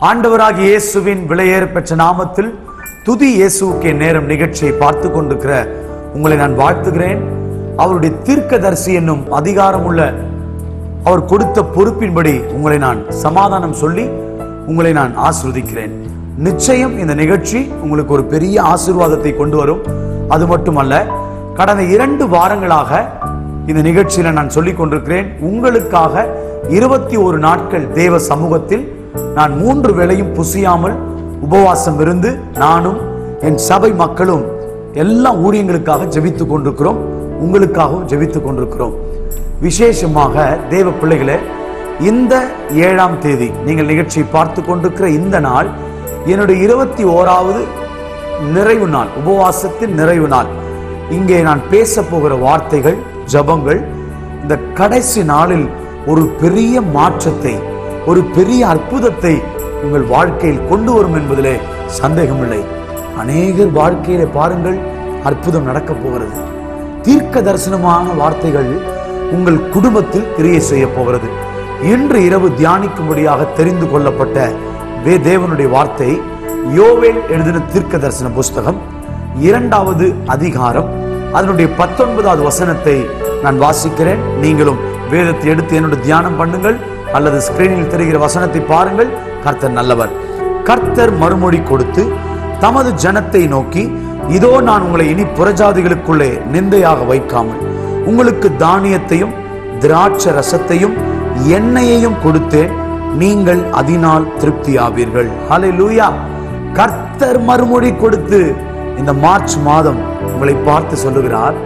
ஆண்டவராகிய இயேசுவின் விலையேற பெற்ற நாமத்தில் துதி இயேசுவுக்கே நேரம் நிகழ்ச்சியை பார்த்து கொண்டிருக்கிற உங்களை நான் வாழ்த்துகிறேன் அவருடைய தீர்க்கதரிசி என்னும் அதிகாரமுள்ள அவர் கொடுத்த பொறுப்பின்படி உங்களை நான் சமாதானம் சொல்லி உங்களை நான் ஆசிர்வதிக்கிறேன் நிச்சயம் இந்த நிகழ்ச்சி உங்களுக்கு ஒரு பெரிய ஆசீர்வாதத்தை கொண்டு வரும் அது மட்டுமல்ல கடந்த இரண்டு வாரங்களாக இந்த நிகழ்ச்சியில நான் சொல்லிக் கொண்டிருக்கிறேன் உங்களுக்காக இருபத்தி ஒரு நாட்கள் தேவ சமூகத்தில் நான் மூன்று வேளையும் புசியாமல் உபவாசம் இருந்து நானும் என் சபை மக்களும் எல்லா ஊழியங்களுக்காக ஜெபித்துக் கொண்டிருக்கிறோம் உங்களுக்காகவும் ஜெபித்துக் கொண்டிருக்கிறோம் விசேஷமாக தேவ பிள்ளைகளே இந்த ஏழாம் தேதி நீங்கள் நிகழ்ச்சியை பார்த்து கொண்டிருக்கிற இந்த நாள் என்னுடைய இருபத்தி ஓராவது நிறைவு நாள் உபவாசத்தின் நிறைவு நாள் இங்கே நான் பேச போகிற வார்த்தைகள் ஜபங்கள் இந்த கடைசி நாளில் ஒரு பெரிய மாற்றத்தை ஒரு பெரிய அற்புதத்தை உங்கள் வாழ்க்கையில் கொண்டு வரும் என்பதிலே சந்தேகமில்லை அநேகர் வாழ்க்கையிலே பாருங்கள் அற்புதம் நடக்கப் போகிறது தீர்க்க தரிசனமான வார்த்தைகள் உங்கள் குடும்பத்தில் கிரியை செய்ய போகிறது இன்று இரவு தியானிக்கும்படியாக தெரிந்து கொள்ளப்பட்ட வே தேவனுடைய வார்த்தை யோவேல் எழுதின தீர்க்க தரிசன புஸ்தகம் இரண்டாவது அதிகாரம் அதனுடைய பத்தொன்பதாவது வசனத்தை நான் வாசிக்கிறேன் நீங்களும் வேதத்தை எடுத்து என்னோட தியானம் பண்ணுங்கள் அல்லது ஸ்கிரீனில் தெரிகிற வசனத்தை பாருங்கள் கர்த்தர் நல்லவர் கர்த்தர் மறுமொழி கொடுத்து தமது ஜனத்தை நோக்கி இதோ நான் உங்களை இனி புறஜாதிகளுக்குள்ளே நிந்தையாக வைக்காமல் உங்களுக்கு தானியத்தையும் திராட்சை ரசத்தையும் எண்ணெயையும் கொடுத்தேன் நீங்கள் அதனால் திருப்தியாவீர்கள் ஹalleluya கர்த்தர் மறுமொழி கொடுத்து இந்த மார்ச் மாதம் உங்களை பார்த்து சொல்லுகிறார்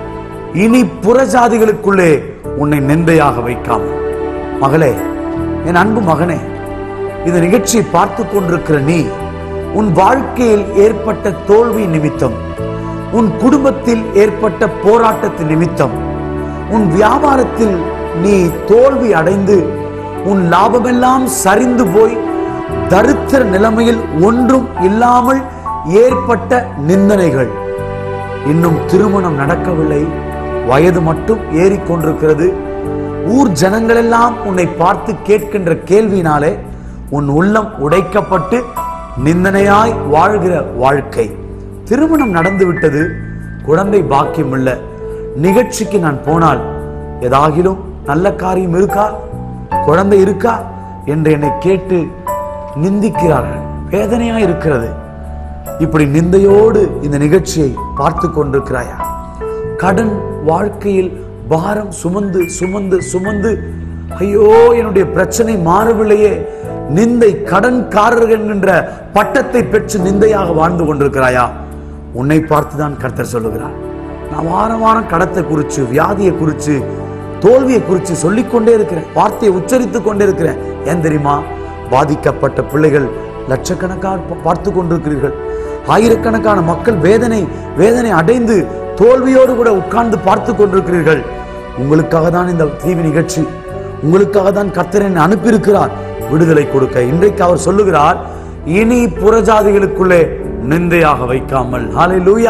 இனி புறஜாதிகளுக்குள்ளே உன்னை நிந்தையாக வைக்காமல் மகளே என் அன்பு மகனே இந்த நிகழ்ச்சியை பார்த்து கொண்டிருக்கிற நீ உன் வாழ்க்கையில் ஏற்பட்ட தோல்வி நிமித்தம் உன் குடும்பத்தில் ஏற்பட்ட போராட்டத்தின் நிமித்தம் உன் வியாபாரத்தில் நீ தோல்வி அடைந்து உன் லாபமெல்லாம் சரிந்து போய் தரித்திர நிலைமையில் ஒன்றும் இல்லாமல் ஏற்பட்ட நிந்தனைகள் இன்னும் திருமணம் நடக்கவில்லை வயது மட்டும் ஏறிக்கொண்டிருக்கிறது ஊர் ஜனங்களெல்லாம் உன்னை பார்த்து கேட்கின்ற கேள்வினாலே உன் உள்ளம் உடைக்கப்பட்டு நிந்தனையாய் வாழ்கிற வாழ்க்கை திருமணம் நடந்து விட்டது குழந்தை பாக்கியம் இல்ல நிகழ்ச்சிக்கு நான் போனால் ஏதாகிலும் நல்ல காரியம் இருக்கா குழந்தை இருக்கா என்று என்னை கேட்டு நிந்திக்கிறார்கள் வேதனையா இருக்கிறது இப்படி நிந்தையோடு இந்த நிகழ்ச்சியை பார்த்து கொண்டிருக்கிறாயா கடன் வாழ்க்கையில் பாரம் சுமந்து சுமந்து சுமந்து ஐயோ என்னுடைய பிரச்சனை மாறவில்லையே நிந்தை கடன்காரர்கள் என்கின்ற பட்டத்தை பெற்று நிந்தையாக வாழ்ந்து கொண்டிருக்கிறாயா உன்னை பார்த்துதான் கர்த்தர் சொல்லுகிறார் நான் வாரம் வாரம் கடத்தை குறிச்சு வியாதியை குறிச்சு தோல்வியை குறித்து சொல்லிக்கொண்டே இருக்கிறேன் வார்த்தையை உச்சரித்துக் கொண்டே இருக்கிறேன் ஏன் தெரியுமா பாதிக்கப்பட்ட பிள்ளைகள் லட்சக்கணக்காக பார்த்து கொண்டிருக்கிறீர்கள் ஆயிரக்கணக்கான மக்கள் வேதனை வேதனை அடைந்து தோல்வியோடு கூட உட்கார்ந்து பார்த்து கொண்டிருக்கிறீர்கள் உங்களுக்காக தான் இந்த டிவி நிகழ்ச்சி உங்களுக்காக தான் கர்த்தர் என்னை அனுப்பியிருக்கிறார் விடுதலை கொடுக்க இன்றைக்கு அவர் சொல்லுகிறார் இனி புறஜாதிகளுக்குள்ளே நிந்தையாக வைக்காமல் ஹாலே லூயா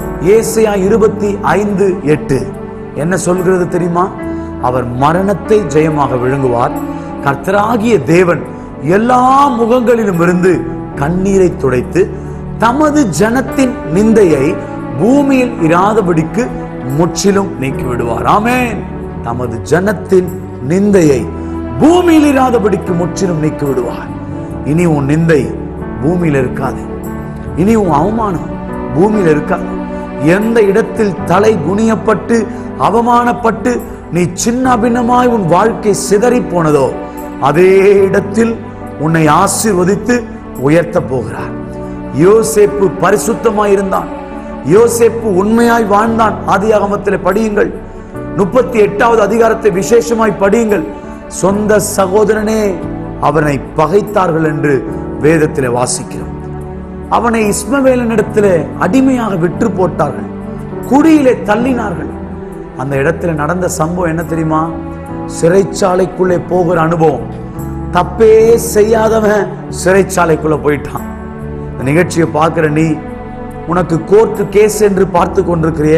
ஏசையா இருபத்தி ஐந்து எட்டு என்ன சொல்கிறது தெரியுமா அவர் மரணத்தை ஜெயமாக விழுங்குவார் கர்த்தராகிய தேவன் எல்லா முகங்களிலும் இருந்து கண்ணீரை துடைத்து தமது ஜனத்தின் நிந்தையை பூமியில் இராதபடிக்கு முற்றிலும் நீக்கி விடுவார் ஆமென் தமது ஜனத்தின் நிந்தையை பூமியில் இராதபடிக்கு முற்றிலும் நீக்கி விடுவார் இனி உன் நிந்தை பூமியில் இருக்காது இனி உன் அவமானம் பூமியில் இருக்காது எந்த இடத்தில் தலை குனியப்பட்டு அவமானப்பட்டு நீ சின்ன பின்னமாய் உன் வாழ்க்கை சிதறி போனதோ அதே இடத்தில் உன்னை ஆசீர்வதித்து உயர்த்த போகிறார் யோசேப்பு பரிசுத்தமாய் இருந்தான் யோசேப்பு உண்மையாய் வாழ்ந்தான் ஆதியாகமத்தில் படியுங்கள் முப்பத்தி எட்டாவது அதிகாரத்தை விசேஷமாய் படியுங்கள் சொந்த சகோதரனே அவனை பகைத்தார்கள் என்று வேதத்திலே வாசிக்கிறோம் அவனை இஸ்மவேலனிடத்திலே அடிமையாக விற்று போட்டார்கள் குடியிலே தள்ளினார்கள் அந்த இடத்துல நடந்த சம்பவம் என்ன தெரியுமா சிறைச்சாலைக்குள்ளே போகிற அனுபவம் தப்பே செய்யாதவன் சிறைச்சாலைக்குள்ள போயிட்டான் இந்த நிகழ்ச்சியை பார்க்கிற நீ உனக்கு கோர்ட்டு கேஸ் என்று பார்த்து கொண்டிருக்கிறிய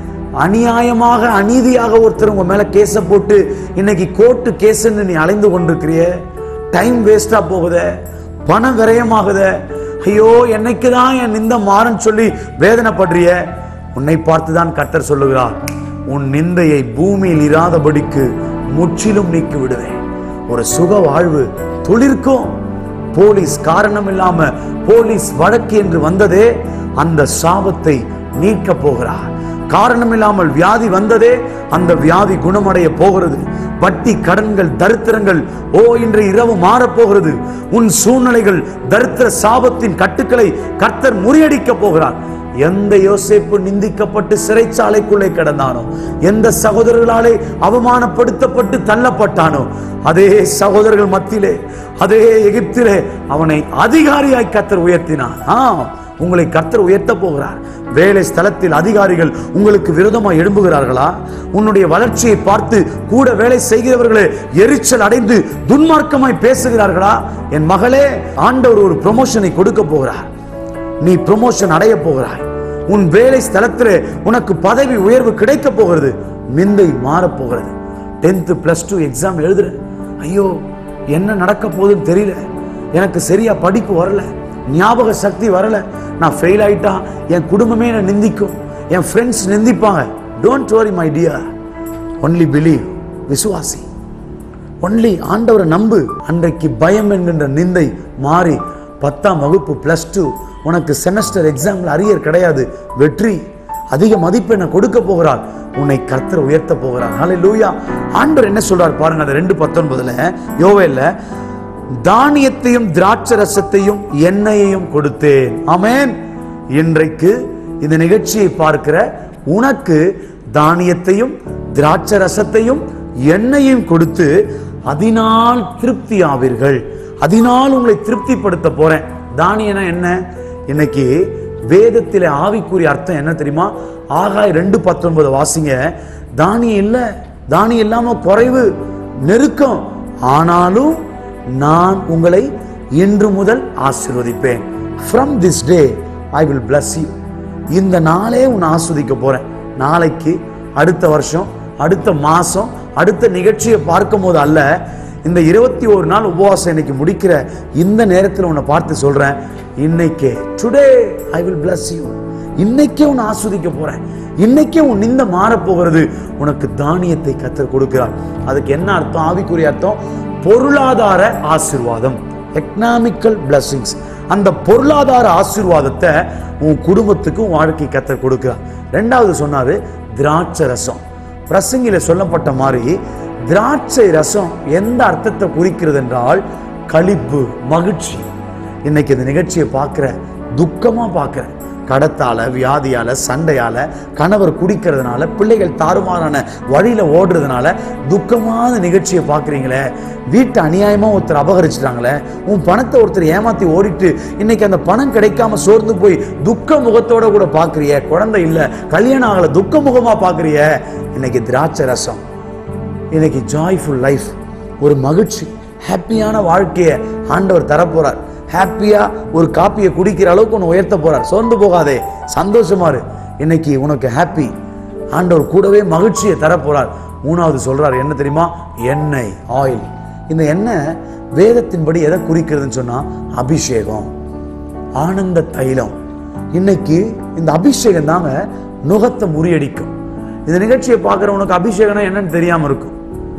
அநியாயமாக அநீதியாக ஒருத்தர் உங்க மேல கேஸ போட்டு இன்னைக்கு கோர்ட்டு கேஸ்ன்னு நீ அலைந்து கொண்டிருக்கிறிய டைம் வேஸ்டா போகுதே பணம் விரயமாகுத ஐயோ என்னைக்கு தான் என் நிந்த மாறன்னு சொல்லி வேதனைப்படுறிய உன்னை பார்த்துதான் கர்த்தர் சொல்லுகிறார் உன் நிந்தையை பூமியில் இராதபடிக்கு முற்றிலும் நீக்கி விடுவேன் ஒரு சுக வாழ்வு துளிர்க்கும் போலீஸ் காரணம் இல்லாம போலீஸ் வழக்கு என்று வந்ததே அந்த சாபத்தை நீக்க போகிறார் காரணம் இல்லாமல் வியாதி வந்ததே அந்த வியாதி குணமடைய போகிறது வட்டி கடன்கள் தரித்திரங்கள் ஓ இன்று இரவு மாறப் போகிறது உன் சூழ்நிலைகள் தரித்திர சாபத்தின் கட்டுக்களை கர்த்தர் முறியடிக்க போகிறார் எந்த யோசேப்பு நிந்திக்கப்பட்டு சிறைச்சாலைக்குள்ளே கிடந்தானோ எந்த சகோதரர்களாலே அவமானப்படுத்தப்பட்டு தள்ளப்பட்டானோ அதே சகோதரர்கள் மத்தியிலே அதே எகிப்திலே அவனை அதிகாரியாய் கர்த்தர் உயர்த்தினார் ஆம் உங்களை கர்த்தர் உயர்த்த போகிறார் வேலை ஸ்தலத்தில் அதிகாரிகள் உங்களுக்கு விரோதமாக எழும்புகிறார்களா உன்னுடைய வளர்ச்சியை பார்த்து கூட வேலை செய்கிறவர்களே எரிச்சல் அடைந்து துன்மார்க்கமாய் பேசுகிறார்களா என் மகளே ஆண்டவர் ஒரு ப்ரொமோஷனை கொடுக்க போகிறார் நீ ப்ரொமோஷன் அடைய போகிறாய் உன் வேலை ஸ்தலத்திலே உனக்கு பதவி உயர்வு கிடைக்க போகிறது நிந்தை மாறப் போகிறது டென்த்து பிளஸ் டூ எக்ஸாம் எழுதுற ஐயோ என்ன நடக்க போகுதுன்னு தெரியல எனக்கு சரியா படிப்பு வரல ஞாபக சக்தி வரல நான் ஃபெயில் ஆயிட்டா என் குடும்பமே என்னை நிந்திக்கும் என் ஃப்ரெண்ட்ஸ் நிந்திப்பாங்க don't worry my dear only believe விசுவாசி ஒன்லி ஆண்டவரை நம்பு அன்றைக்கு பயம் என்கின்ற நிந்தை மாறி பத்தாம் வகுப்பு பிளஸ் டூ உனக்கு செமஸ்டர் எக்ஸாம்ல அரியர் கிடையாது வெற்றி அதிக மதிப்பெண்ணை கொடுக்க போகிறார் உன்னை கர்த்தர் உயர்த்த போகிறார் ஹalleluya ஆண்டவர் என்ன சொல்றார் பாருங்க அந்த ரெண்டு பத்தொன்பதுல யோவேல்ல தானியத்தையும் திராட்சை ரசத்தையும் எண்ணெயையும் கொடுத்தேன் ஆமென் இன்றைக்கு இந்த நிகழ்ச்சியை பார்க்கிற உனக்கு தானியத்தையும் திராட்சை ரசத்தையும் எண்ணெயையும் கொடுத்து அதனால் திருப்தி ஆவீர்கள் அதனால் உங்களை திருப்திப்படுத்த போறேன் தானியனா என்ன இன்னைக்கு வேதத்தில ஆவிக்குரிய அர்த்தம் என்ன தெரியுமா ஆகாய் ரெண்டு பத்தொன்பது வாசிங்க தானியம் இல்ல தானியம் இல்லாம குறைவு நெருக்கம் ஆனாலும் நான் உங்களை இன்று முதல் ஆசீர்வதிப்பேன் from this day I will bless you இந்த நாளே உன்னை ஆஸ்வதிக்க போறேன் நாளைக்கு அடுத்த வருஷம் அடுத்த மாசம் அடுத்த நிகழ்ச்சியை பார்க்கும் போது அல்ல இந்த இருபத்தி ஒரு நாள் உபவாசம் இன்னைக்கு முடிக்கிற இந்த நேரத்தில் உன்னை பார்த்து சொல்றேன் இன்னைக்கே today I will bless you இன்னைக்கே உன்னை ஆஸ்வதிக்க போறேன் இன்னைக்கே உன் நிந்த மாறப் போகிறது உனக்கு தானியத்தை கத்தர் கொடுக்கிறார் அதுக்கு என்ன அர்த்தம் ஆவிக்குரிய அர்த்தம் பொருளாதார ஆசீர்வாதம் எக்கனாமிக்கல் blessings அந்த பொருளாதார ஆசீர்வாதத்தை உன் குடும்பத்துக்கு உன் வாழ்க்கை கத்தர் கொடுக்கிறார் ரெண்டாவது சொன்னாரு திராட்சை ரசம் பிரசங்கில சொல்லப்பட்ட மாதிரி திராட்சை ரசம் எந்த அர்த்தத்தை குறிக்கிறது என்றால் களிப்பு மகிழ்ச்சி இன்னைக்கு இந்த நிகழ்ச்சியை பார்க்குற துக்கமா பார்க்குற கடத்தால வியாதியால சண்டையால கணவர் குடிக்கிறதுனால பிள்ளைகள் தாறுமாறான வழியில ஓடுறதுனால துக்கமான நிகழ்ச்சியை பார்க்குறீங்களே வீட்டை அநியாயமா ஒருத்தர் அபகரிச்சிட்டாங்களே உன் பணத்தை ஒருத்தர் ஏமாத்தி ஓடிட்டு இன்னைக்கு அந்த பணம் கிடைக்காம சோர்ந்து போய் துக்க முகத்தோட கூட பார்க்குறிய குழந்தை இல்ல கல்யாணம் ஆகல துக்க முகமா பார்க்குறிய இன்னைக்கு திராட்சை ரசம் இன்னைக்கு ஜாய்ஃபுல் லைஃப் ஒரு மகிழ்ச்சி ஹாப்பியான வாழ்க்கையை ஆண்டவர் தரப்போறார் ஹாப்பியா ஒரு காப்பியை குடிக்கிற அளவுக்கு உன்னை உயர்த்த போறார் சோர்ந்து போகாதே சந்தோஷமா இரு இன்னைக்கு உனக்கு ஹாப்பி ஆண்டவர் கூடவே மகிழ்ச்சியை தரப்போறார் மூணாவது சொல்றார் என்ன தெரியுமா எண்ணெய் ஆயில் இந்த எண்ணெய் வேதத்தின்படி எதை குறிக்கிறதுன்னு சொன்னா அபிஷேகம் ஆனந்த தைலம் இன்னைக்கு இந்த அபிஷேகம் தாங்க நுகத்தை முறியடிக்கும் இந்த நிகழ்ச்சியை பார்க்குறவனுக்கு அபிஷேகம்னா என்னன்னு தெரியாம இருக்கும்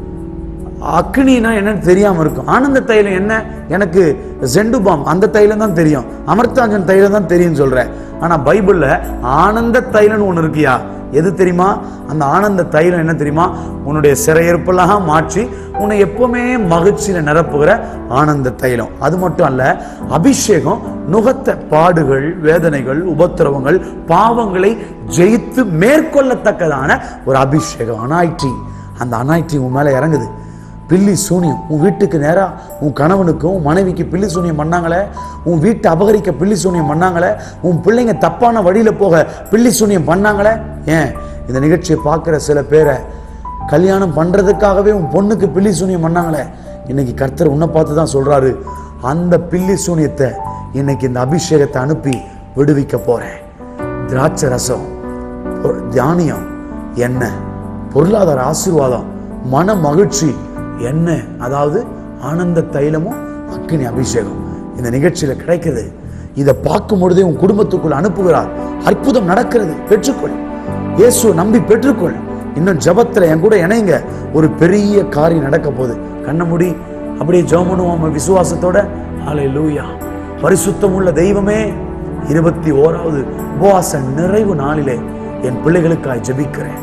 அக்னினா என்னன்னு தெரியாம இருக்கும் ஆனந்த தைலம் என்ன எனக்கு ஜெண்டுபாம் அந்த தைலம் தான் தெரியும் அமர்தாஞ்சன் தைலம் தான் தெரியும் சொல்றேன் ஆனா பைபிள்ல ஆனந்த தைலம்னு ஒண்ணு இருக்கியா எது தெரியுமா அந்த ஆனந்த தைலம் என்ன தெரியுமா உன்னுடைய சிறையிருப்பெல்லாம் மாற்றி உன்னை எப்பவுமே மகிழ்ச்சியில நிரப்புகிற ஆனந்த தைலம் அது மட்டும் அல்ல அபிஷேகம் நுகத்த பாடுகள் வேதனைகள் உபத்திரவங்கள் பாவங்களை ஜெயித்து மேற்கொள்ளத்தக்கதான ஒரு அபிஷேகம் அனாய்டி அந்த அனாய்டி உன் மேல இறங்குது பில்லி சூனியம் உன் வீட்டுக்கு நேரா உன் கணவனுக்கும் உன் மனைவிக்கு பில்லி சூனியம் பண்ணாங்களே உன் வீட்டை அபகரிக்க பில்லி சூனியம் பண்ணாங்களே உன் பிள்ளைங்க தப்பான வழியில போக பில்லி சூனியம் பண்ணாங்களே ஏன் இந்த நிகழ்ச்சியை பார்க்குற சில பேரை கல்யாணம் பண்றதுக்காகவே உன் பொண்ணுக்கு பில்லி சூனியம் பண்ணாங்களே இன்னைக்கு கர்த்தர் உன்னை பார்த்து தான் சொல்றாரு அந்த பில்லி சூனியத்தை இன்னைக்கு இந்த அபிஷேகத்தை அனுப்பி விடுவிக்க போறேன் திராட்சை ரசம் பொ- தியானியம் எண்ணெய் பொருளாதார ஆசீர்வாதம் மன மகிழ்ச்சி எண்ணெய் அதாவது ஆனந்த தைலமும் அக்கினி அபிஷேகம் இந்த நிகழ்ச்சியில கிடைக்குது இதை பார்க்கும் பொழுதே உன் குடும்பத்துக்குள் அனுப்புகிறார் அற்புதம் நடக்கிறது பெற்றுக்கொள் இயேசுவை நம்பி பெற்றுக்கொள் இன்னும் ஜபத்துல என் கூட இணைங்க ஒரு பெரிய காரியம் நடக்க போகுது கண்ண முடி அப்படியே ஜெபம் பண்ணுவோம் விசுவாசத்தோட ஹalleluya பரிசுத்தம் உள்ள தெய்வமே இருபத்தி ஓராவது உபவாச நிறைவு நாளிலே என் பிள்ளைகளுக்காய் ஜெபிக்கிறேன்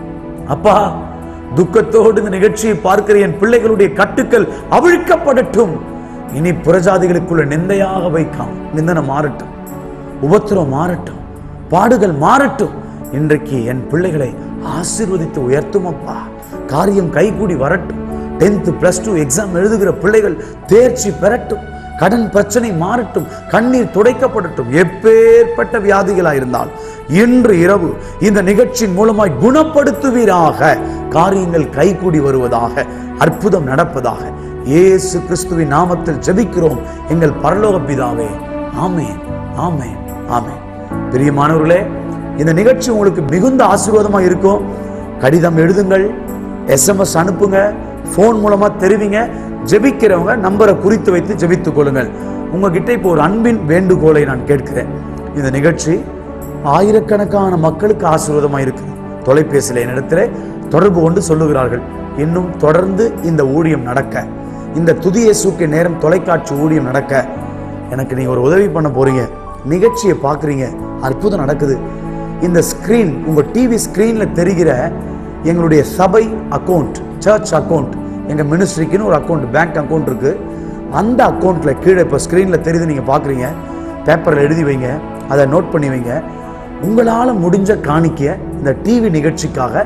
அப்பா துக்கத்தோடு இந்த நிகழ்ச்சியை பார்க்கிற என் பிள்ளைகளுடைய கட்டுக்கள் அவிழ்க்கப்படட்டும் இனி புறஜாதிகளுக்குள்ள நிந்தையாக வைக்காம நிந்தனை மாறட்டும் உபத்திரம் மாறட்டும் பாடுகள் மாறட்டும் இன்றைக்கு என் பிள்ளைகளை ஆசீர்வதித்து உயர்த்தும் அப்பா காரியம் கைகூடி வரட்டும் டென்த் பிளஸ் டூ எக்ஸாம் எழுதுகிற பிள்ளைகள் தேர்ச்சி பெறட்டும் கடன் பிரச்சனை மாறட்டும் கண்ணீர் துடைக்கப்படட்டும் எப்பேற்பட்ட வியாதிகளாக இருந்தால் இன்று இரவு இந்த நிகழ்ச்சியின் மூலமாய் குணப்படுத்துவீராக காரியங்கள் கைகூடி வருவதாக அற்புதம் நடப்பதாக இயேசு கிறிஸ்துவின் நாமத்தில் ஜெபிக்கிறோம் எங்கள் பரலோக பிதாவே ஆமென் ஆமென் ஆமென் பிரியமானவர்களே இந்த நிகழ்ச்சி உங்களுக்கு மிகுந்த ஆசீர்வாதமா இருக்கும் கடிதம் எழுதுங்கள் எஸ்எம்எஸ் அனுப்புங்க ஃபோன் மூலமா தெரிவிங்க ஜெபிக்கிறவங்க நம்பரை குறித்து வைத்து ஜெபித்துக் கொள்ளுங்கள் உங்ககிட்ட இப்போ ஒரு அன்பின் வேண்டுகோளை நான் கேட்கிறேன் இந்த நிகழ்ச்சி ஆயிரக்கணக்கான மக்களுக்கு ஆசீர்வாதமா இருக்குது தொலைபேசியில் என்னிடத்தில் தொடர்பு கொண்டு சொல்லுகிறார்கள் இன்னும் தொடர்ந்து இந்த ஊழியம் நடக்க இந்த துதிய சூக்கிய நேரம் தொலைக்காட்சி ஊழியம் நடக்க எனக்கு நீங்க ஒரு உதவி பண்ண போறீங்க நிகழ்ச்சியை பார்க்குறீங்க அற்புதம் நடக்குது இந்த ஸ்கிரீன் உங்க டிவி ஸ்கிரீன்ல தெரிகிற எங்களுடைய சபை அக்கௌண்ட் சர்ச் அக்கௌண்ட் எங்க மினிஸ்ட்ரிக்குன்னு ஒரு அக்கௌண்ட் பேங்க் அக்கௌண்ட் இருக்கு அந்த அக்கௌண்ட்ல கீழே இப்போ ஸ்கிரீன்ல தெரியுது நீங்க பார்க்குறீங்க பேப்பரில் எழுதி வைங்க அதை நோட் பண்ணி வைங்க உங்களால் முடிஞ்ச காணிக்க இந்த டிவி நிகழ்ச்சிக்காக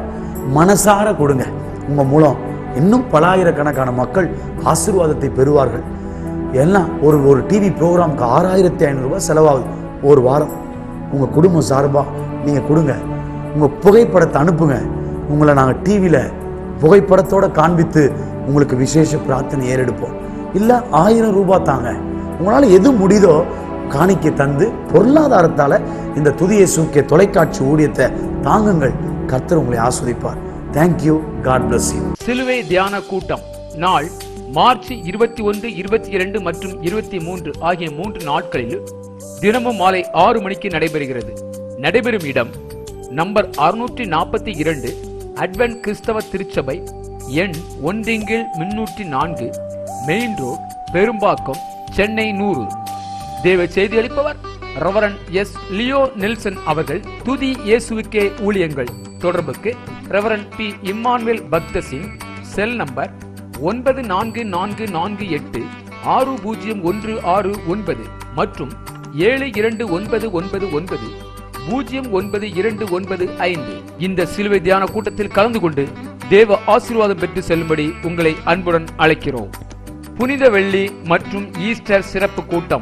மனசார கொடுங்க உங்க மூலம் இன்னும் பலாயிரக்கணக்கான மக்கள் ஆசீர்வாதத்தை பெறுவார்கள் எல்லாம் ஒரு ஒரு டிவி ப்ரோக்ராம்க்கு ஆறாயிரத்தி ஐநூறுரூவா செலவாகுது ஒரு வாரம் உங்கள் குடும்பம் சார்பாக நீங்கள் கொடுங்க உங்கள் புகைப்படத்தை அனுப்புங்க உங்களை நாங்கள் டிவியில் புகைப்படத்தோட காண்பித்து உங்களுக்கு விசேஷ பிரார்த்தனை ஏறெடுப்போம் இல்லை ஆயிரம் ரூபாய் தாங்க உங்களால் எது முடியுதோ காணிக்கை தந்து பொருளாதாரத்தால் இந்த துதியை சூக்கிய தொலைக்காட்சி ஊழியத்தை தாங்குங்கள் கர்த்தர் உங்களை ஆஸ்வதிப்பார் தேங்க்யூ காட் bless you சிலுவை தியான கூட்டம் நாள் மார்ச் இருபத்தி ஒன்று இருபத்தி இரண்டு மற்றும் இருபத்தி மூன்று ஆகிய மூன்று நாட்களில் தினமும் மாலை ஆறு மணிக்கு நடைபெறுகிறது நடைபெறும் இடம் நம்பர் அறுநூற்றி நாற்பத்தி இரண்டு அட்வென்ட் கிறிஸ்தவ திருச்சபை எண் ஒன்றிங்கில் முன்னூற்றி நான்கு மெயின் ரோட் பெரும்பாக்கம் சென்னை நூறு தேவ செய்தி அளிப்பவர் ரெவரன் எஸ் லியோ நெல்சன் அவர்கள் துதி இயேசுவுக்கே ஊழியங்கள் தொடர்புக்கு ரெவரன் பி இம்மானுவேல் பக்த சிங் செல் நம்பர் ஒன்பது நான்கு நான்கு நான்கு எட்டு ஆறு பூஜ்ஜியம் ஒன்று ஆறு ஒன்பது மற்றும் ஏழு இரண்டு ஒன்பது ஒன்பது ஒன்பது பூஜ்ஜியம் ஒன்பது இரண்டு ஒன்பது ஐந்து இந்த சிலுவை தியான கூட்டத்தில் கலந்து கொண்டு தேவ ஆசீர்வாதம் பெற்று செல்லும்படி உங்களை அன்புடன் அழைக்கிறோம் புனித வெள்ளி மற்றும் ஈஸ்டர் சிறப்பு கூட்டம்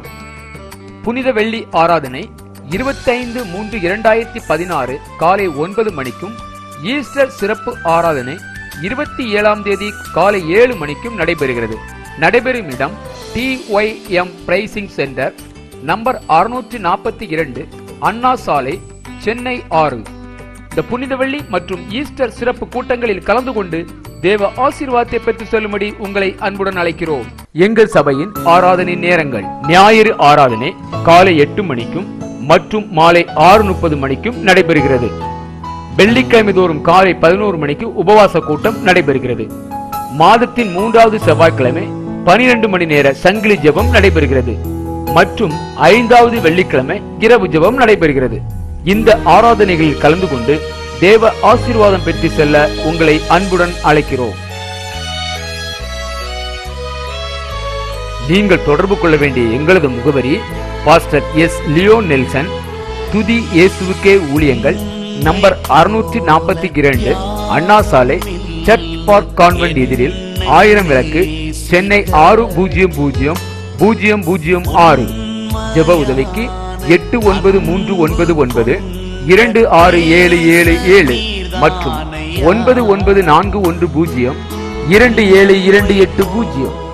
புனித வெள்ளி ஆராதனை இருபத்தைந்து மூன்று இரண்டாயிரத்தி பதினாறு காலை ஒன்பது மணிக்கும் ஈஸ்டர் சிறப்பு ஆராதனை இருபத்தி ஏழாம் தேதி காலை ஏழு மணிக்கும் நடைபெறுகிறது நடைபெறும் இடம் T Y M praising centre number அறுநூற்றி நாற்பத்தி இரண்டு அண்ணா சாலை சென்னை ஆறு இந்த புனித வெள்ளி மற்றும் ஈஸ்டர் சிறப்பு கூட்டங்களில் கலந்து கொண்டு தேவ ஆசீர்வாதத்தை பெற்று செல்லும்படி உங்களை அன்புடன் அழைக்கிறோம் எங்கள் சபையின் ஆராதனை நேரங்கள் ஞாயிறு ஆராதனை காலை எட்டு மணிக்கும் மற்றும் மாலை ஆறு முப்பது மணிக்கும் நடைபெறுகிறது வெள்ளிக்கிழமை தோறும் காலை பதினோரு மணிக்கு உபவாச கூட்டம் நடைபெறுகிறது மாதத்தின் மூன்றாவது செவ்வாய்க்கிழமை பனிரெண்டு மணி நேர சங்கிலி ஜெபம் நடைபெறுகிறது மற்றும் ஐந்தாவது வெள்ளிக்கிழமை இரவு ஜெபம் நடைபெறுகிறது இந்த ஆராதனைகளில் கலந்து கொண்டு தேவ ஆசீர்வாதம் பெற்று செல்ல உங்களை அன்புடன் அழைக்கிறோம் நீங்கள் தொடர்பு கொள்ள வேண்டிய எங்களது முகவரி பாஸ்டர் எஸ் லியோ நெல்சன் துதி இயேசுவுக்கே ஊழியங்கள் நம்பர் அறுநூற்றி நாற்பத்தி இரண்டு அண்ணா சாலை சர்ச் பார்க் கான்வென்ட் எதிரில் ஆயிரம் விளக்கு சென்னை ஆறு பூஜ்ஜியம் பூஜ்ஜியம் பூஜ்ஜியம் பூஜ்ஜியம் ஆறு ஜெப உதவிக்கு எட்டு ஒன்பது மூன்று ஒன்பது ஒன்பது இரண்டு ஆறு ஏழு ஏழு ஏழு மற்றும் ஒன்பது ஒன்பது நான்கு ஒன்று பூஜ்ஜியம் இரண்டு ஏழு இரண்டு எட்டு பூஜ்ஜியம்